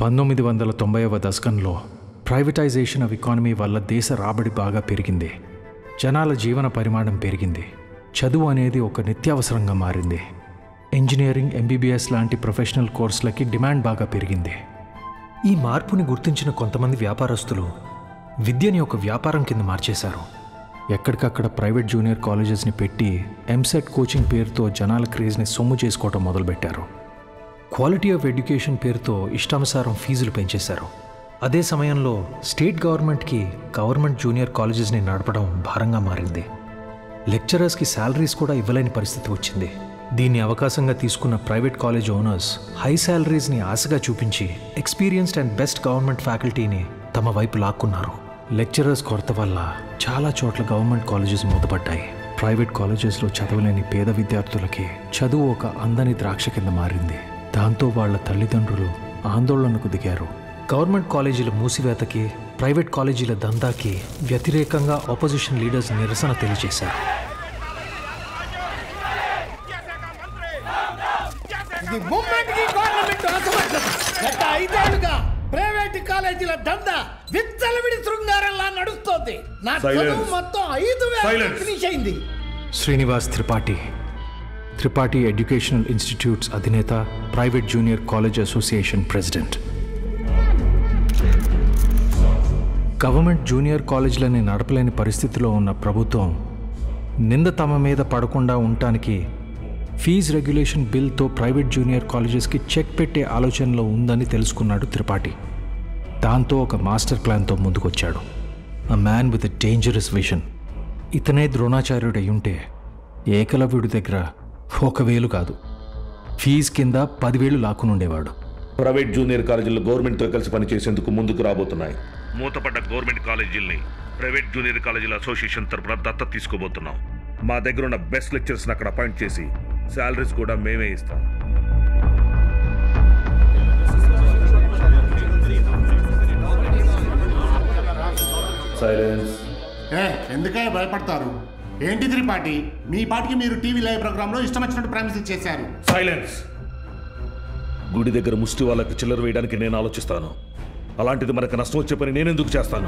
పంతొమ్మిది వందల తొంభైవ దశకంలో ప్రైవేటైజేషన్ ఆఫ్ ఎకానమీ వల్ల దేశ రాబడి బాగా పెరిగింది జనాల జీవన పరిమాణం పెరిగింది చదువు అనేది ఒక నిత్యావసరంగా మారింది ఇంజనీరింగ్ ఎంబీబీఎస్ లాంటి ప్రొఫెషనల్ కోర్సులకి డిమాండ్ బాగా పెరిగింది ఈ మార్పుని గుర్తించిన కొంతమంది వ్యాపారస్తులు విద్యని ఒక వ్యాపారం కింద మార్చేశారు ఎక్కడికక్కడ ప్రైవేట్ జూనియర్ కాలేజెస్ని పెట్టి ఎంసెట్ కోచింగ్ పేరుతో జనాల క్రేజ్ని సొమ్ము చేసుకోవటం మొదలుపెట్టారు క్వాలిటీ ఆఫ్ ఎడ్యుకేషన్ పేరుతో ఇష్టానుసారం ఫీజులు పెంచేశారు అదే సమయంలో స్టేట్ గవర్నమెంట్కి గవర్నమెంట్ జూనియర్ కాలేజెస్ని నడపడం భారంగా మారింది లెక్చరర్స్కి శాలరీస్ కూడా ఇవ్వలేని పరిస్థితి వచ్చింది దీన్ని అవకాశంగా తీసుకున్న ప్రైవేట్ కాలేజ్ ఓనర్స్ హై శాలరీస్ని ఆశగా చూపించి ఎక్స్పీరియన్స్డ్ అండ్ బెస్ట్ గవర్నమెంట్ ఫ్యాకల్టీని తమ వైపు లాక్కున్నారు లెక్చరర్స్ కొరత వల్ల చాలా చోట్ల గవర్నమెంట్ కాలేజెస్ మూతపడ్డాయి ప్రైవేట్ కాలేజెస్లో చదవలేని పేద విద్యార్థులకి చదువు ఒక అందని ద్రాక్ష కింద మారింది దాంతో వాళ్ళ తల్లిదండ్రులు ఆందోళనకు దిగారు గవర్నమెంట్ కాలేజీల మూసివేతకి ప్రైవేట్ కాలేజీల దందాకి వ్యతిరేకంగా ఆపోజిషన్ లీడర్స్ నిరసన తెలియజేశారు ఇది ముమ్మటికి గవర్నమెంట్ అసమర్థత గత ఐదేళ్లుగా ప్రైవేట్ కాలేజీల దందా విచ్చలవిడి శృంగారంలా నడుస్తోంది నా Silence. చదువు మొత్తం ఐదు వేల Silence. ఫినిష్ అయింది శ్రీనివాస్ త్రిపాఠి త్రిపాఠి ఎడ్యుకేషనల్ ఇన్స్టిట్యూట్స్ అధినేత private junior college association president government junior కాలేజీలని నడపలేని పరిస్థితిలో ఉన్న ప్రభుత్వం నింద తమ మీద పడకుండా ఉండటానికి ఫీజు రెగ్యులేషన్ బిల్తో ప్రైవేట్ జూనియర్ కాలేజెస్కి చెక్ పెట్టే ఆలోచనలో ఉందని తెలుసుకున్నాడు త్రిపాఠి దాంతో ఒక మాస్టర్ ప్లాన్తో ముందుకొచ్చాడు a man with a dangerous vision ఇతనే ద్రోణాచార్యుడై ఉంటే ఏకలవ్యుడి దగ్గర ఒక వేలు కాదు ఫీజు కింద పదివేలు లాక్కునుండేవాడు ప్రైవేట్ జూనియర్ కాలేజీలు గవర్నమెంట్తో కలిసి పనిచేసేందుకు ముందుకు రాబోతున్నాయి మూతపడ్డ గవర్నమెంట్ కాలేజీల్ని ప్రైవేట్ జూనియర్ కాలేజీల అసోసియేషన్ తరపున దత్తత తీసుకోబోతున్నాం మా దగ్గర ఉన్న బెస్ట్ లెక్చర్స్ని అక్కడ అపాయింట్ చేసి శాలరీస్ కూడా మేమే ఇస్తాం సైలెన్స్ ఏ ఎందుకే భయపడతారు ఏంటి త్రిపాఠి మీ పాటికి మీరు టీవీ లైవ్ ప్రోగ్రాంలో ఇష్టం వచ్చినట్టు ప్రామిస్ చేశారు సైలెన్స్ గుడి దగ్గర ముష్టి వాళ్ళకి చిల్లర వేయడానికి నేను ఆలోచిస్తాను అలాంటిది మనకు నష్టం వచ్చే పని నేనెందుకు చేస్తాను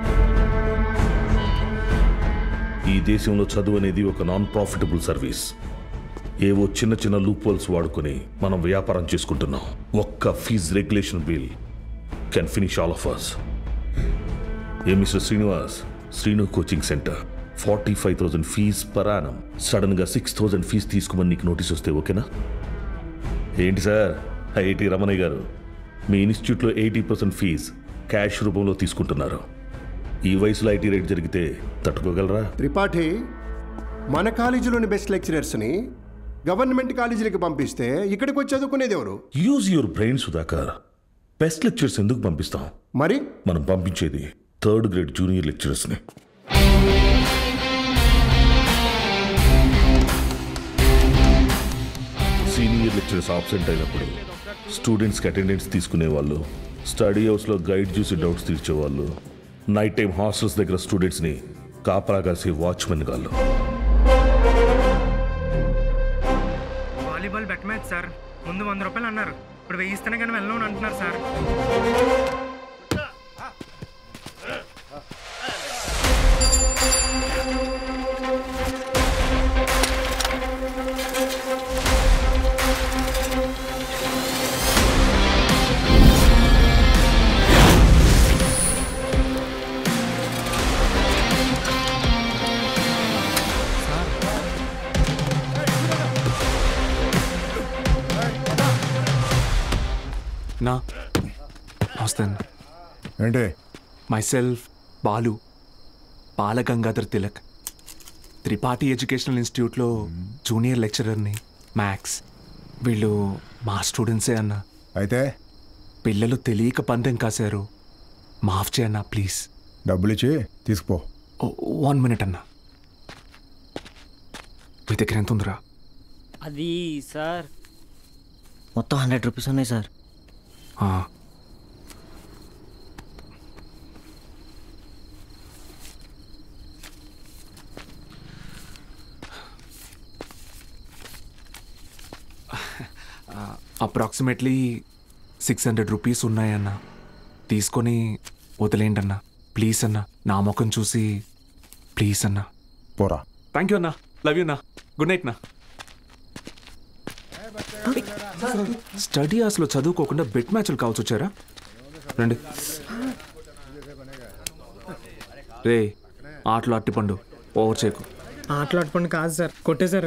ఈ దేశంలో చదువు అనేది ఒక నాన్ ప్రాఫిటబుల్ సర్వీస్ ఏవో చిన్న చిన్న లూపోల్స్ వాడుకొని మనం వ్యాపారం చేసుకుంటున్నాం ఒక్క fee regulation bill can finish all of us ఏ Mr Srinivas Srinu coaching centre forty five thousand fee per annum sudden గా సిక్స్ థౌసండ్ ఫీజ్ తీసుకోమని నీకు నోటీస్ వస్తే ఓకేనా ఏంటి సార్ ఐఐటి రమణయ్య గారు మీ ఇన్స్టిట్యూట్లో ఎయిటీ పర్సెంట్ ఫీజ్ క్యాష్ రూపంలో తీసుకుంటున్నారు ఈ వయసులో ఐటీ రేట్ జరిగితే తట్టుకోగలరా త్రిపాఠి మన కాలేజీలోని బెస్ట్ లెక్చరర్స్ని గవర్నమెంట్ కాలేజీలకు పంపిస్తే ఇక్కడికి వచ్చి చదువుకునేది ఎవరు use your brain Sudhakar best lectures ఎందుకు పంపిస్తాం మరి మనం పంపించేది థర్డ్ గ్రేడ్ జూనియర్ లెక్చరర్స్ని సీనియర్ లెక్చరర్స్ ఆబ్సెంట్ అయినప్పుడు స్టూడెంట్స్కి అటెండెన్స్ తీసుకునేవాళ్ళు స్టడీ హౌస్లో గైడ్ చూసి డౌట్స్ తీర్చేవాళ్ళు నైట్ టైం హాస్టల్స్ దగ్గర స్టూడెంట్స్ని కాపలా కాసి వాచ్మెన్ గాళ్ళు వాలీబాల్ బెట్ మ్యాచ్ సార్ ముందు వంద రూపాయలు అన్నారు ఇప్పుడు వెయ్యి ఇస్తేనే కానీ వెళ్ళను అంటున్నారు సార్ నా నమస్తే ఏంటి myself Balu Balagangadhar Tilak Tripathi educational ఇన్స్టిట్యూట్లో జూనియర్ లెక్చరర్ని మ్యాథ్స్ వీళ్ళు మా స్టూడెంట్సే అన్న అయితే పిల్లలు తెలియక పందెం కాశారు మాఫ్ చేయన్న ప్లీజ్ డబ్బులు ఇచ్చి తీసుకుపో వన్ మినిట్ అన్న మీ దగ్గర ఎంత ఉందిరా అది సార్ మొత్తం హండ్రెడ్ రూపీస్ ఉన్నాయి సార్ ఆ, అప్రాక్సిమేట్లీ సిక్స్ హండ్రెడ్ రూపీస్ ఉన్నాయన్నా తీసుకొని వదిలేండి అన్నా ప్లీజ్ అన్నా నా ముఖం చూసి ప్లీజ్ అన్నా పోరా థ్యాంక్ యూ అన్నా లవ్ యూ అన్నా గుడ్ నైట్ నా స్టడీ అవర్స్లో చదువుకోకుండా బెట్ మ్యాచ్లు కావచ్చు వచ్చారా రండి రే ఆటలు అట్టిపండు ఓవర్ చేయకు ఆటలాడుకోండి కాదు సార్ కొట్టేశారు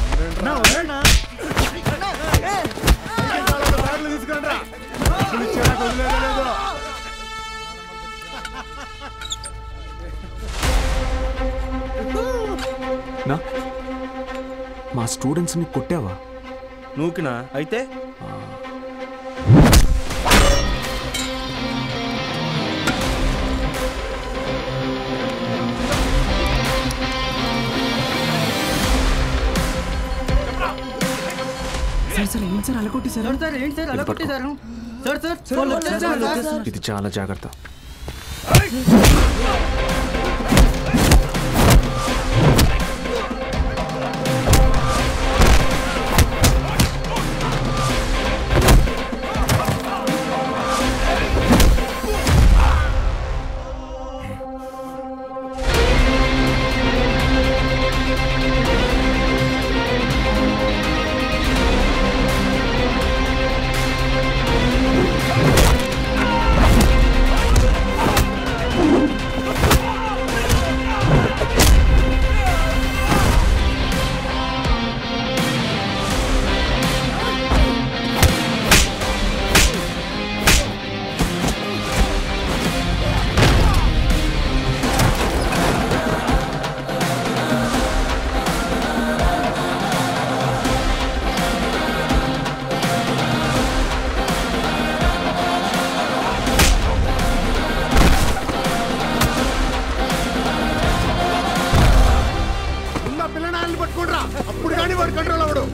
నా మా స్టూడెంట్స్ని కొట్టావా నూకినా అయితే సార్ సార్ ఏంటి సార్ అలా కొట్టేశారు సార్ ఏంటి సార్ అలా ఇది పట్టుకో. కొట్టేశారు సార్ సార్ వాళ్ళు వచ్చేసారు సార్. ఇది చాలా జాగ్రత్త ఉన్న పిల్లనాయల్ని పట్టుకుండ్రా అప్పుడు కానీ వాడు కంట్రోల్ అవ్వడు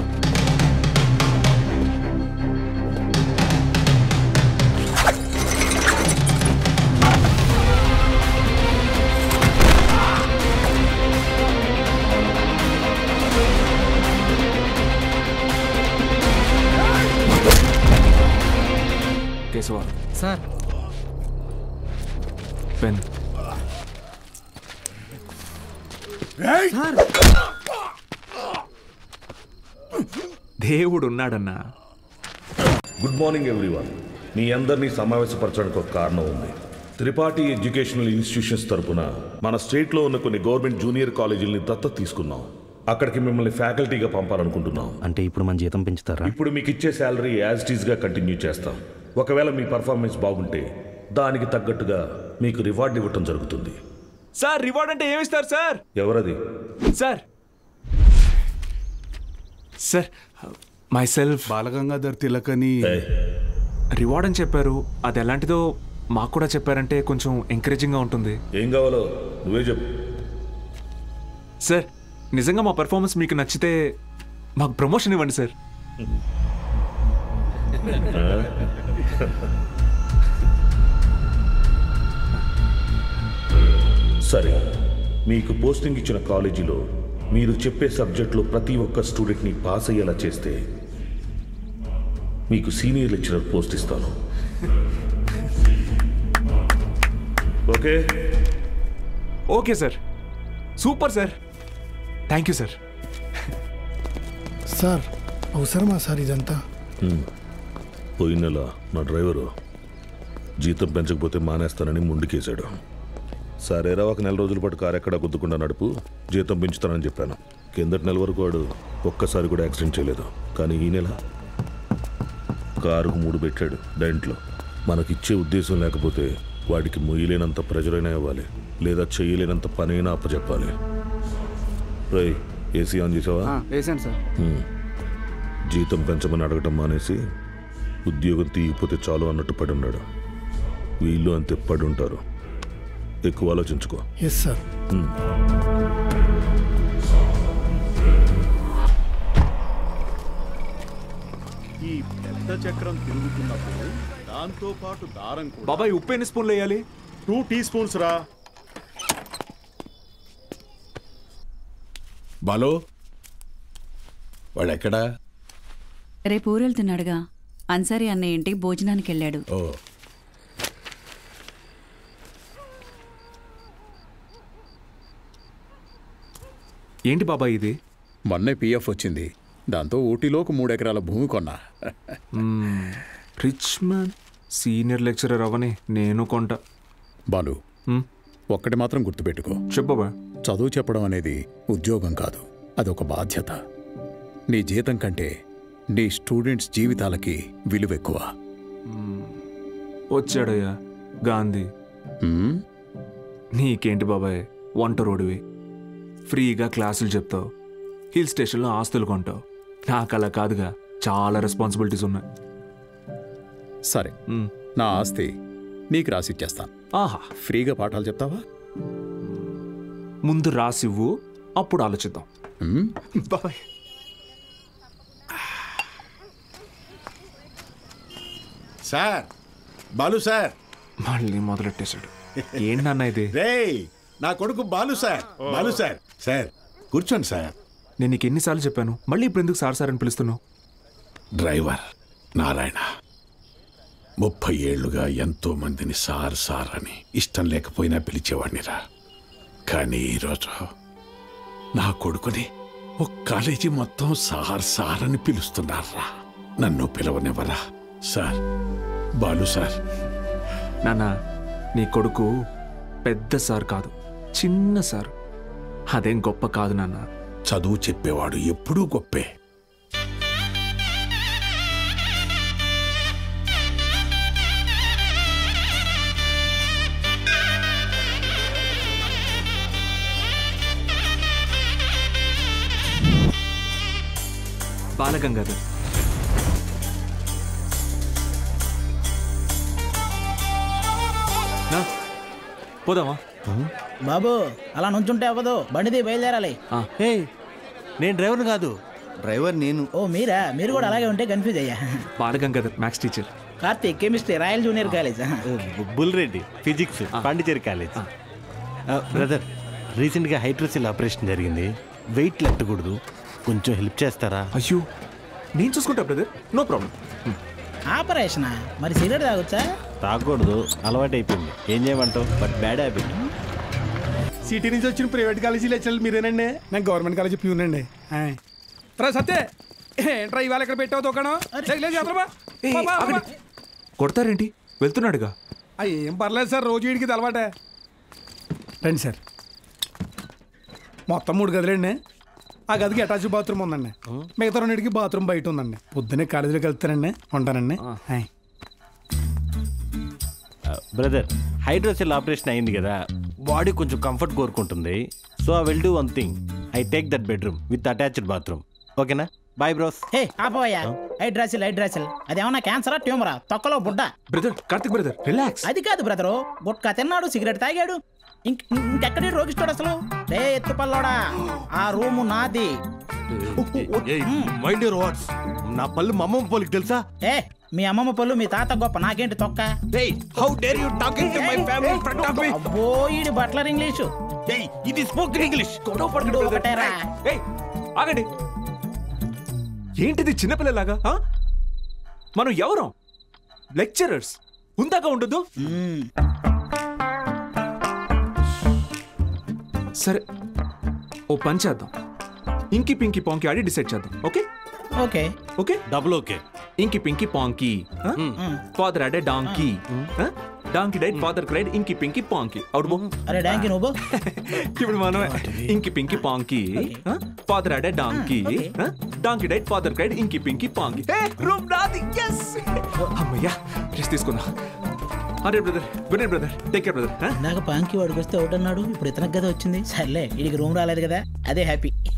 కేశవ సార్ పెన్ దేవుడు ఉన్నాడన్నా గుడ్ మార్నింగ్ ఎవ్రీవన్ మీ అందరినీ సమావేశపరచడానికి ఒక కారణం ఉంది త్రిపాఠి ఎడ్యుకేషనల్ ఇన్స్టిట్యూషన్స్ తరపున మన స్టేట్లో ఉన్న కొన్ని గవర్నమెంట్ జూనియర్ కాలేజీలని దత్తత తీసుకున్నాం అక్కడికి మిమ్మల్ని ఫ్యాకల్టీగా పంపాలనుకుంటున్నాం అంటే ఇప్పుడు మన జీతం పెంచుతారా ఇప్పుడు మీకు ఇచ్చే శాలరీ యాజ్ టీజ్గా కంటిన్యూ చేస్తాం ఒకవేళ మీ పర్ఫార్మెన్స్ బాగుంటే దానికి తగ్గట్టుగా మీకు రివార్డ్ ఇవ్వటం జరుగుతుంది సార్ రివార్డ్ అంటే ఏమిస్తారు సార్ ఎవరది sir sir myself Balagangadhar తిలకని ఏయ్, రివార్డ్ అని చెప్పారు అది ఎలాంటిదో మాకు కూడా చెప్పారంటే కొంచెం ఎంకరేజింగ్గా ఉంటుంది ఏం కావాలో నువ్వే చెప్పు సార్ నిజంగా మా పెర్ఫార్మెన్స్ మీకు నచ్చితే మాకు ప్రమోషన్ ఇవ్వండి సార్ సరే మీకు పోస్టింగ్ ఇచ్చిన కాలేజీలో మీరు చెప్పే సబ్జెక్టులో ప్రతి ఒక్క స్టూడెంట్ని పాస్ అయ్యేలా చేస్తే మీకు సీనియర్ లెక్చరర్ పోస్ట్ ఇస్తాను okay okay sir super sir thank you sir sir అవసరమా సార్ ఇదంతా పోయిన నెల నా డ్రైవరు జీతం పెంచకపోతే మానేస్తానని ముందుకేశాడు సరేరా ఒక నెల రోజుల పాటు కారు ఎక్కడా గుద్దుకుండా నడుపు జీతం పెంచుతానని చెప్పాను కిందటి నెల వరకు వాడు ఒక్కసారి కూడా యాక్సిడెంట్ చేయలేదు కానీ ఈ నెల కారుకు మూడు పెట్టాడు డెంట్లో మనకిచ్చే ఉద్దేశం లేకపోతే వాడికి మొయ్యలేనంత ప్రెజరైనా ఇవ్వాలి లేదా చేయలేనంత పనైనా అప్పచెప్పాలి రై ఏసీ ఆన్ చేసావా వేసాను సార్ హ్మ్. జీతం పెంచమని అడగటం మానేసి ఉద్యోగం తీయకపోతే చాలు అన్నట్టు పడి ఉన్నాడు వీళ్ళు అంతే పడి ఉంటారు ఎక్కువ ఆలోచించుకో ఎస్ సార్ ఈ పెద్ద చక్రం తిరుగుతున్నప్పుడు దాంతో పాటు దారం కూడా బాబాయ్ ఉప్పు ఎన్ని స్పూన్లు వేయాలి టూ టీ స్పూన్స్ రా బాలు వాడు ఎక్కడా రేపు ఊరెళ్తున్నాడుగా అన్సారీ అన్నయ్య ఇంటికి భోజనానికి వెళ్ళాడు ఓ ఏంటి బాబాయ్ ఇది మొన్నే పిఎఫ్ వచ్చింది దాంతో ఊటీలో ఒక మూడు ఎకరాల భూమి కొన్నా రిచ్ మ్యాన్ సీనియర్ లెక్చరర్ అవని నేను కొంట బాలు ఒక్కటి మాత్రం గుర్తుపెట్టుకో చెప్పబా చదువు చెప్పడం అనేది ఉద్యోగం కాదు అదొక బాధ్యత నీ జీతం కంటే నీ స్టూడెంట్స్ జీవితాలకి విలువ ఎక్కువ వచ్చాడయ్యా గాంధీ హ్మ్? నీకేంటి బాబాయ్ వంట రోడివి ఫ్రీగా క్లాసులు చెప్తావు హిల్ స్టేషన్లో ఆస్తులు కొంటావు నాకు అలా కాదుగా చాలా రెస్పాన్సిబిలిటీస్ ఉన్నాయి సరే నా ఆస్తి నీకు రాసిచ్చేస్తాను ఆహా ఫ్రీగా పాఠాలు చెప్తావా ముందు రాసివ్వు అప్పుడు ఆలోచిద్దాం హ్మ్? బాబాయ్ సార్ బాలు సార్ మళ్ళీ మొదలెట్టేశాడు ఏంటి నాన్న ఇది రేయ్ నా కొడుకు Balu sir Balu sir sir కూర్చోండి సార్ నేను నీకు ఎన్నిసార్లు చెప్పాను మళ్ళీ ఇప్పుడు ఎందుకు సార్ సార్ అని పిలుస్తున్నావు డ్రైవర్ నారాయణ ముప్పై ఏళ్లుగా ఎంతో మందిని సార్ సార్ అని ఇష్టం లేకపోయినా పిలిచేవాడినిరా కానీ ఈరోజు నా కొడుకుని ఒక కాలేజీ మొత్తం సార్ సార్ అని పిలుస్తున్నారా నన్ను పిలవనివ్వరా సార్ బాలు సార్ నాన్న నీ కొడుకు పెద్ద సార్ కాదు చిన్న సార్ అదేం గొప్ప కాదు నాన్న చదువు చెప్పేవాడు ఎప్పుడూ గొప్పే బాలగంగాధర్ నా, పోదామా బాబు అలా నుంచుంటే అవ్వదు బండిది బయలుదేరాలి హే నేను డ్రైవర్ కాదు డ్రైవర్ నేను ఓ మీరా మీరు కూడా అలాగే ఉంటే కన్ఫ్యూజ్ అయ్యా Balagangadhar maths teacher Karthik chemistry Royal junior college Bulreddy physics Pondicherry college brother రీసెంట్గా హైడ్రోసిల్ ఆపరేషన్ జరిగింది వెయిట్ లెట్టకూడదు కొంచెం హెల్ప్ చేస్తారా అయ్యో నేను చూసుకుంటా బ్రదర్ నో ప్రాబ్లం ఆపరేషనా మరి సిగరెట్ తాగొచ్చా తాగకూడదు అలవాటు అయిపోయింది ఏం చేయమంటావు బట్ బ్యాడ్ హ్యాబిట్ సిటీ నుంచి వచ్చిన ప్రైవేట్ కాలేజీ లెక్చర్లు మీరేనండి నేను గవర్నమెంట్ కాలేజీ ప్యూన్ అండి రా సత్తే ఏంట్రా ఇవాళ ఇక్కడ పెట్టావు దుకాణం లే, లే, చేతులు బా. బా, బా, బా. కొడతారేంటి వెళ్తున్నాడుగా ఆ, ఏం పర్లేదు సార్ రోజు వీడికి ఇది అలవాటే రండి సార్ మొత్తం మూడు గదులండి ఆ గదికి అటాచ్ బాత్రూమ్ ఉందండి మిగతా రెండింటికి బాత్రూమ్ బయట ఉందండి పొద్దున్నే కాలేజీలోకి వెళ్తానండి ఉంటానండి హాయ్. బ్రదర్ హైడ్రోసెల్ ఆపరేషన్ అయింది కదా బాడీ కొంచెం కంఫర్ట్ కోరుకుంటుంది so I will do one thing I take that bedroom with attached bathroom ఓకేనా బాయ్ బ్రోస్ హే ఆపోయా హైడ్రాసిల్ హైడ్రాసిల్ అదేమన్నా క్యాన్సరా ట్యూమరా తొక్కలో బుడ్డ బ్రదర్ కార్తిక్ బ్రదర్ రిలాక్స్ అది కాదు బ్రదరు గుట్కా తిన్నాడు సిగరెట్ తాగాడు ఇంక ఇంకెక్కడి రోగిస్తాడు అసలు రే ఎత్తు పల్లోడా ఆ రూము నాది మైండ్ యువర్ వర్డ్స్ నా పళ్ళు మా అమ్మమ్మ పోలికి తెలుసా ఏ మీ అమ్మమ్మ పళ్ళు మీ తాత గొప్ప నాకేంటి తొక్క how dare you talking to my family in front of me అబ్బో ఈడి బట్లర్ ఇంగ్లీషు ఇది స్పోకెన్ ఇంగ్లీష్ గొడవ పడకండి brother. ఒకటేరా. ఏయ్, ఆగండి ఏంటిది చిన్నపిల్లలాగా ఆ? మనం ఎవరం లెక్చరర్స్ ఉందాక ఉండదు సరే ఓ పని చేద్దాం ఇంకి పింకి పాంకి ఆడి డిసైడ్ చేద్దాం okay okay okay double okay inky pinky ponky father had a donkey donkey died father cried inky pinky పాంకి out బో అరే డాంకి నువ్వు ఇప్పుడు మనమే inky pinky ponky father had a donkey donkey died father cried inky pinky ponky room నాది yes అమ్మయ్యా rest తీసుకుందాం అరే brother good night brother take care brother ఇందాక పాంకి వాడికి వస్తే ఒకటి అన్నాడు ఇప్పుడు ఇతనికి కదా వచ్చింది సర్లే వీడికి రూమ్ రాలేదు కదా అదే హ్యాపీ